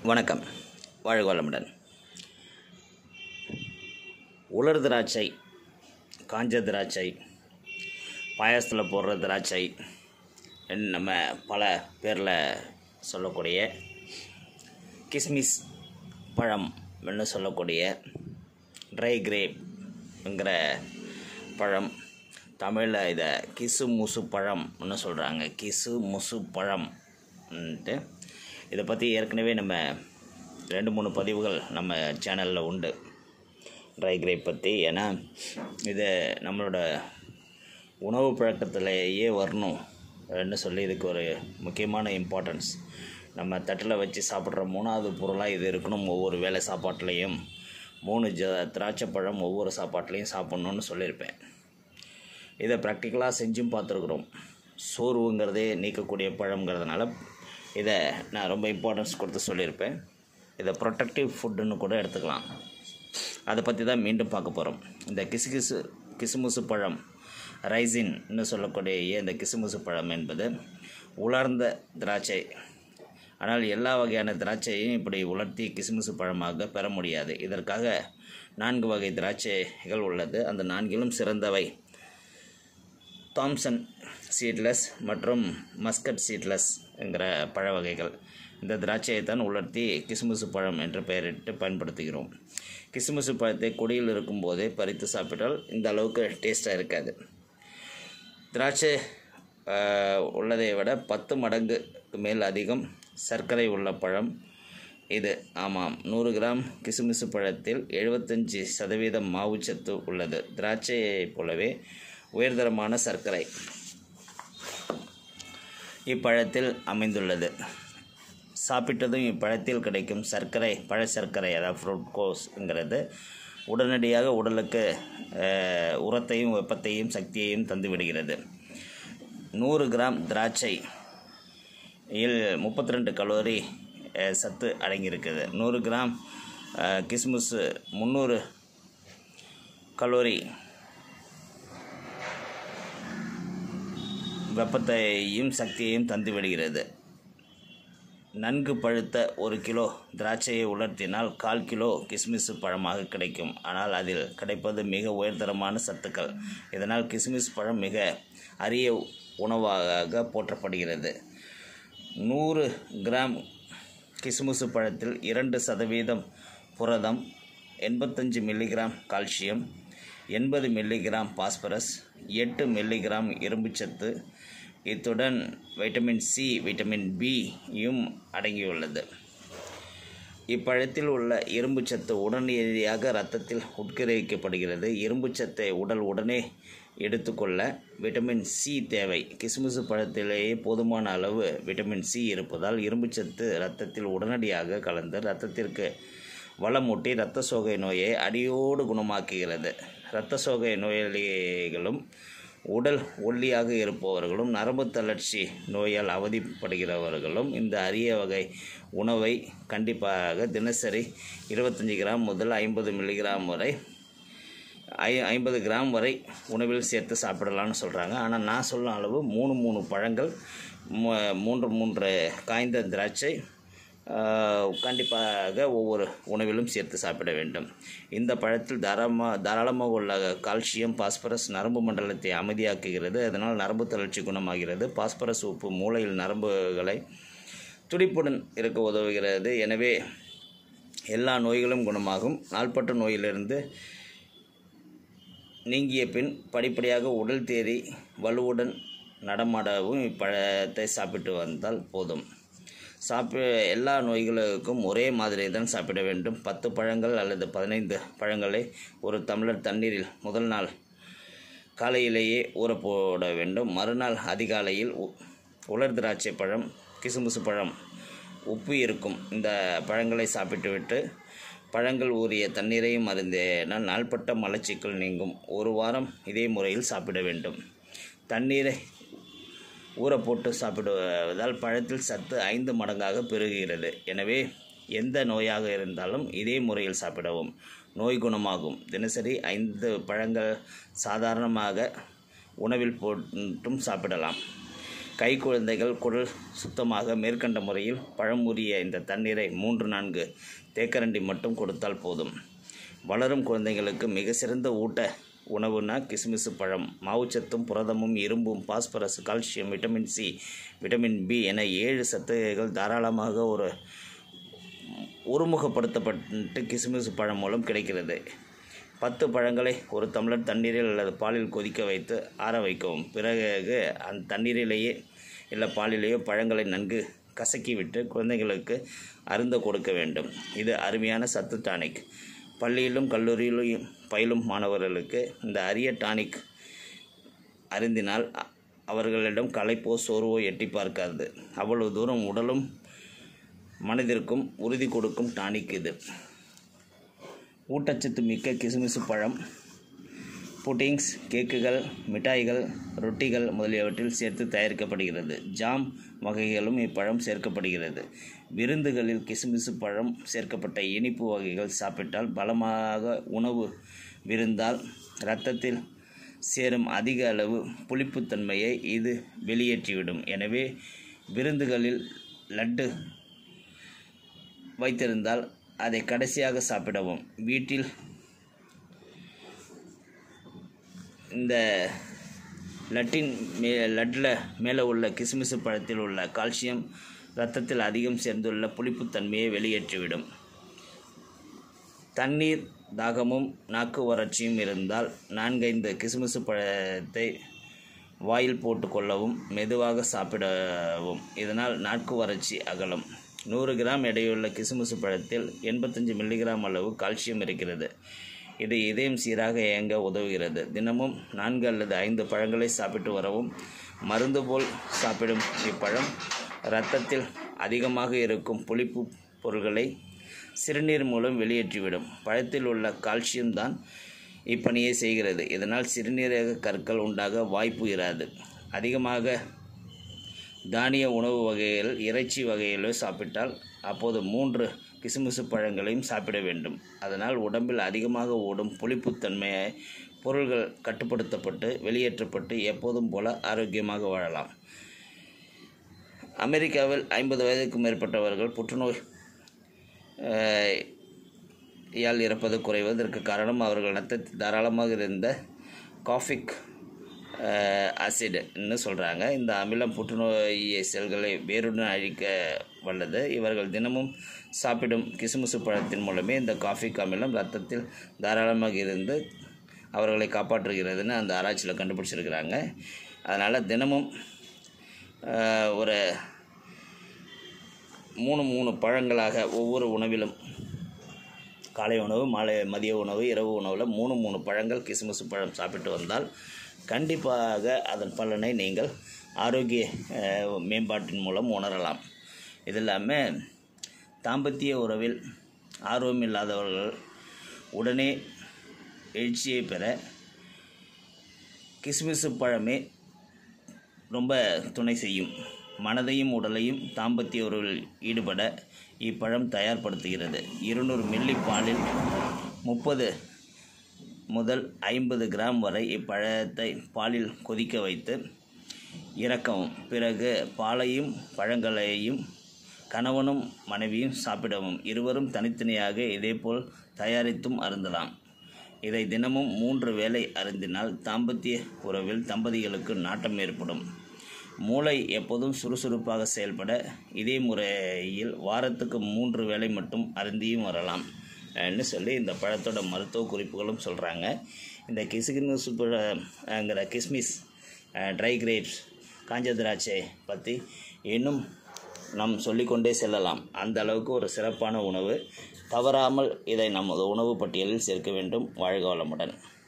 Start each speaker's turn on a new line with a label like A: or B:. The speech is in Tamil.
A: வணக்கம் வாழ்க வளமுடன் உலர் திராட்சை காஞ்ச திராட்சை பாயாசத்தில் போடுற திராட்சை என்று நம்ம பல பேரில் சொல்லக்கூடிய கிஸ்மிஸ் பழம் என்று சொல்லக்கூடிய ட்ரை கிரேப்ங்கிற பழம் தமிழில் இதை கிசு முசு பழம்னு சொல்கிறாங்க கிசு முசு பழம்ன்ட்டு இதை பற்றி ஏற்கனவே நம்ம ரெண்டு மூணு பதிவுகள் நம்ம சேனலில் உண்டு ட்ரை கிரேப் பற்றி ஏன்னா இது நம்மளோட உணவு பழக்கத்திலேயே வரணும் ன்னு சொல்லி இதுக்கு ஒரு முக்கியமான இம்பார்ட்டன்ஸ் நம்ம தட்டில் வச்சு சாப்பிட்ற மூணாவது பொருளாக இது இருக்கணும் ஒவ்வொரு வேளை சாப்பாட்டுலேயும் மூணு ஜ திராட்சை பழம் ஒவ்வொரு சாப்பாட்லேயும் சாப்பிட்ணுன்னு சொல்லியிருப்பேன் இதை ப்ராக்டிக்கலாக செஞ்சும் பார்த்துருக்குறோம் சோர்வுங்கிறதே நீக்கக்கூடிய பழம்ங்கிறதுனால இதை நான் ரொம்ப இம்பார்ட்டன்ஸ் கொடுத்து சொல்லியிருப்பேன் இதை ப்ரொட்டக்டிவ் ஃபுட்டுன்னு கூட எடுத்துக்கலாம் அதை பற்றி தான் மீண்டும் பார்க்க போகிறோம் இந்த கிசுகிசு கிசுமுசு பழம் ரைசின்னு சொல்லக்கூடிய இந்த கிசுமுசு பழம் என்பது உலர்ந்த திராட்சை ஆனால் எல்லா வகையான திராட்சையும் இப்படி உலர்த்தி கிசுமுசு பழமாக பெற முடியாது இதற்காக நான்கு வகை திராட்சைகள் உள்ளது அந்த நான்கிலும் சிறந்தவை தாம்சன் சீட்லெஸ் மற்றும் மஸ்கட் சீட்லெஸ் என்கிற பழ வகைகள் இந்த திராட்சையை தான் உலர்த்தி கிசுமுசு பழம் என்ற பெயரிட்டு பயன்படுத்துகிறோம் கிசுமுசு பழத்தை கொடியில் இருக்கும்போதே பறித்து சாப்பிட்டால் இந்த அளவுக்கு டேஸ்ட்டாக இருக்காது திராட்சை ஆஹ், உள்ளதை விட பத்து மடங்குக்கு மேல் அதிகம் சர்க்கரை உள்ள பழம் இது ஆமாம் நூறு கிராம் கிசுமிசு பழத்தில் எழுபத்தஞ்சி சதவீதம் மாவுச்சத்து உள்ளது திராட்சையைப் போலவே உயர்தரமான சர்க்கரை இப்பழத்தில் அமைந்துள்ளது சாப்பிட்டதும் இப்பழத்தில் கிடைக்கும் சர்க்கரை பழ சர்க்கரை அதாவது ஃப்ரூட்கோஸ்ங்கிறது உடனடியாக உடலுக்கு அஹ், உரத்தையும் வெப்பத்தையும் சக்தியையும் தந்துவிடுகிறது நூறு கிராம் திராட்சை இல் முப்பத்தி ரெண்டு கலோரி அஹ், சத்து அடங்கியிருக்குது நூறு கிராம் அஹ், கிஸ்மிஸ் முந்நூறு கலோரி வெப்பத்தையும் சக்தியையும் தந்துவிடுகிறது நன்கு பழுத்த ஒரு கிலோ திராட்சையை உலர்த்தினால் கால் கிலோ கிஸ்மிஸ் பழமாக கிடைக்கும் ஆனால் அதில் கிடைப்பது மிக உயர்தரமான சத்துக்கள் இதனால் கிஸ்மிஸ் பழம் மிக அரிய உணவாக போற்றப்படுகிறது நூறு கிராம் கிஸ்மிஸ் பழத்தில் இரண்டு சதவீதம் புரதம் எண்பத்தஞ்சு மில்லிகிராம் கால்சியம் எண்பது மில்லிகிராம் பாஸ்பரஸ் எட்டு மில்லிகிராம் இரும்புச்சத்து இத்துடன் வைட்டமின் சி வைட்டமின் பியும் அடங்கியுள்ளது இப்பழத்தில் உள்ள இரும்புச்சத்து உடனடியாக இரத்தத்தில் உட்கிரகிக்கப்படுகிறது இரும்புச்சத்தை உடல் உடனே எடுத்துக்கொள்ள விட்டமின் சி தேவை கிஸ்மிசு பழத்திலேயே போதுமான அளவு விட்டமின் சி இருப்பதால் இரும்புச்சத்து இரத்தத்தில் உடனடியாக கலந்து இரத்தத்திற்கு வளமூட்டி இரத்த சோகை நோயை அடியோடு குணமாக்குகிறது இரத்த சோகை நோயாளிகளும் உடல் ஒல்லியாக இருப்பவர்களும் நரம்பு தளர்ச்சி நோயால் அவதிப்படுகிறவர்களும் இந்த அரிய வகை உணவை கண்டிப்பாக தினசரி இருபத்தஞ்சி கிராம் முதல் ஐம்பது மில்லிகிராம் வரை ஐ ஐம்பது கிராம் வரை உணவில் சேர்த்து சாப்பிடலாம்னு சொல்கிறாங்க ஆனால் நான் சொல்லும் அளவு மூணு மூணு பழங்கள் மூ- மூன்று மூன்று காய்ந்த திராட்சை ஆஹ், கண்டிப்பாக ஒவ்வொரு உணவிலும் சேர்த்து சாப்பிட வேண்டும் இந்த பழத்தில் தாராளமாக தாராளமாக உள்ள கால்சியம் பாஸ்பரஸ் நரம்பு மண்டலத்தை அமைதியாக்குகிறது அதனால் நரம்பு தளர்ச்சி குணமாகிறது பாஸ்பரஸ் உப்பு மூளையில் நரம்புகளை துடிப்புடன் இருக்க உதவுகிறது எனவே எல்லா நோய்களும் குணமாகும் நாள்பட்ட நோயிலிருந்து நீங்கிய பின் படிப்படியாக உடல் தேறி வலுவுடன் நடமாடவும் இப்பழத்தை சாப்பிட்டு வந்தால் போதும் சாப்பி எல்லா நோய்களுக்கும் ஒரே மாதிரி தான் சாப்பிட வேண்டும் பத்து பழங்கள் அல்லது பதினைந்து பழங்களை ஒரு டம்ளர் தண்ணீரில் முதல் நாள் காலையிலேயே ஊற போட வேண்டும் மறுநாள் அதிகாலையில் உ- உலர் திராட்சை பழம் கிசுமுசு பழம் உப்பு இருக்கும் இந்த பழங்களை சாப்பிட்டுவிட்டு பழங்கள் ஊறிய தண்ணீரையும் அருந்தினால் நாள்பட்ட மலச்சிக்கல் நீங்கும் ஒரு வாரம் இதே முறையில் சாப்பிட வேண்டும் தண்ணீரை ஊற போட்டு சாப்பிடுவதால் பழத்தில் சத்து ஐந்து மடங்காக பெருகுகிறது எனவே எந்த நோயாக இருந்தாலும் இதே முறையில் சாப்பிடவும் நோய் குணமாகும் தினசரி ஐந்து பழங்கள் சாதாரணமாக உணவில் போட்டும் சாப்பிடலாம் கை குழந்தைகள் குடல் சுத்தமாக மேற்கண்ட முறையில் பழமுறிய இந்த தண்ணீரை மூன்று நான்கு தேக்கரண்டி மட்டும் கொடுத்தால் போதும் வளரும் குழந்தைகளுக்கு மிக சிறந்த ஊட்ட உணவுனா கிஸ்மிசு பழம் மாவுச்சத்தும் புரதமும் இரும்பும் phosphorus calcium vitamin C vitamin B என ஏழு சத்துகள் தாராளமாக ஒரு ஒருமுகப்படுத்தப்பட்டு கிஸ்மிஸ் பழம் மூலம் கிடைக்கிறது பத்து பழங்களை ஒரு டம்ளர் தண்ணீரில் அல்லது பாலில் கொதிக்க வைத்து ஆற வைக்கவும் பிறகு அந்த தண்ணீரிலேயே இல்லை பாலிலேயோ பழங்களை நன்கு கசக்கி விட்டு குழந்தைகளுக்கு அருந்த கொடுக்க வேண்டும் இது அருமையான சத்து டானிக் பள்ளியிலும் கல்லூரியிலும் பயிலும் மாணவர்களுக்கு இந்த அரிய டானிக் அருந்தினால் அ- அவர்களிடம் களைப்போ சோர்வோ எட்டி பார்க்காது அவ்வளவு தூரம் உடலும் மனதிற்கும் உறுதி கொடுக்கும் டானிக் இது ஊட்டச்சத்து மிக்க கிசுமிசு பழம் புட்டிங்ஸ் கேக்குகள் மிட்டாய்கள் ரொட்டிகள் முதலியவற்றில் சேர்த்து தயாரிக்கப்படுகிறது ஜாம் வகைகளும் இப்பழம் சேர்க்கப்படுகிறது விருந்துகளில் கிசுமிசு பழம் சேர்க்கப்பட்ட இனிப்பு வகைகள் சாப்பிட்டால் பலமாக உணவு விருந்தால் இரத்தத்தில் சேரும் அதிக அளவு புளிப்புத்தன்மையை இது வெளியேற்றிவிடும் எனவே விருந்துகளில் லட்டு வைத்திருந்தால் அதை கடைசியாக சாப்பிடவும் வீட்டில் இந்த லட்டின் மே லட்டில் மேலே உள்ள கிஸ்மிசு பழத்தில் உள்ள கால்சியம் இரத்தத்தில் அதிகம் சேர்ந்துள்ள புளிப்புத்தன்மையை வெளியேற்றிவிடும் தண்ணீர் தாகமும் நாக்கு வறட்சியும் இருந்தால் நான்கைந்து கிசுமிசு பழத்தை வாயில் போட்டுக்கொள்ளவும் மெதுவாக சாப்பிடவும் இதனால் நாக்கு வறட்சி அகலும் நூறு கிராம் எடையுள்ள கிசுமிசு பழத்தில் எண்பத்தஞ்சு மில்லிகிராம் அளவு கால்சியம் இருக்கிறது இது இதயம் சீராக இயங்க உதவுகிறது தினமும் நான்கு அல்லது ஐந்து பழங்களை சாப்பிட்டு வரவும் மருந்து போல் சாப்பிடும் இப்பழம் இரத்தத்தில் அதிகமாக இருக்கும் புளிப்பு பொருட்களை சிறுநீர் மூலம் வெளியேற்றிவிடும் பழத்தில் உள்ள கால்சியம் தான் இப்பணியை செய்கிறது இதனால் சிறுநீரக கற்கள் உண்டாக வாய்ப்பு இராது அதிகமாக தானிய உணவு வகைகள் இறைச்சி வகைகளோ சாப்பிட்டால் அப்போது மூன்று கிசுமிசு பழங்களையும் சாப்பிட வேண்டும் அதனால் உடம்பில் அதிகமாக ஓடும் புளிப்புத்தன்மையை பொருள்கள் கட்டுப்படுத்தப்பட்டு வெளியேற்றப்பட்டு எப்போதும் போல ஆரோக்கியமாக வாழலாம் அமெரிக்காவில் ஐம்பது வயதுக்கு மேற்பட்டவர்கள் புற்றுநோய் அஹ், யால் இறப்பது குறைவதற்கு காரணம் அவர்கள் ரத்தத்தில் தாராளமாக இருந்த காஃபிக் ஆசிட்னு சொல்கிறாங்க இந்த அமிலம் புற்றுநோய் செல்களை வேருடன் அழிக்க வல்லது இவர்கள் தினமும் சாப்பிடும் கிசுமிசு பழத்தின் மூலமே இந்த காஃபிக் அமிலம் ரத்தத்தில் தாராளமாக இருந்து அவர்களை காப்பாற்றுகிறதுன்னு அந்த ஆராய்ச்சியில் கண்டுபிடிச்சிருக்கிறாங்க அதனால் தினமும் அஹ், ஒரு மூணு மூணு பழங்களாக ஒவ்வொரு உணவிலும் காலை உணவு மாலை மதிய உணவு இரவு உணவில் மூணு மூணு பழங்கள் கிசுமிசு பழம் சாப்பிட்டு வந்தால் கண்டிப்பாக அதன் பலனை நீங்கள் ஆரோக்கிய அஹ், மேம்பாட்டின் மூலம் உணரலாம் இது இல்லாமல் தாம்பத்திய உறவில் ஆர்வம் இல்லாதவர்கள் உடனே எழுச்சியை பெற கிசுமிசு பழமே ரொம்ப துணை செய்யும் மனதையும் உடலையும் தாம்பத்திய உறவில் ஈடுபட இப்பழம் தயார்படுத்துகிறது இருநூறு மில்லி பாலில் முப்பது முதல் ஐம்பது கிராம் வரை இப்பழத்தை பாலில் கொதிக்க வைத்து இறக்கவும் பிறகு பாலையும் பழங்களையும் கணவனும் மனைவியும் சாப்பிடவும் இருவரும் தனித்தனியாக இதேபோல் தயாரித்தும் அருந்தலாம் இதை தினமும் மூன்று வேளை அருந்தினால் தாம்பத்திய உறவில் தம்பதிகளுக்கு நாட்டம் ஏற்படும் மூளை எப்போதும் சுறுசுறுப்பாக செயல்பட இதே முறையில் வாரத்துக்கு மூன்று வேளை மட்டும் அருந்தியும் வரலாம் ன்னு சொல்லி இந்த பழத்தோட மருத்துவ குறிப்புகளும் சொல்கிறாங்க இந்த கிசுகினுஸ் பழங்கிற கிஸ்மிஸ் ட்ரை கிரேப்ஸ் காஞ்ச திராட்சை பற்றி இன்னும் நாம் சொல்லிக்கொண்டே செல்லலாம் அந்த அளவுக்கு ஒரு சிறப்பான உணவு தவறாமல் இதை நமது உணவு பட்டியலில் சேர்க்க வேண்டும் வாழ்க வளமுடன்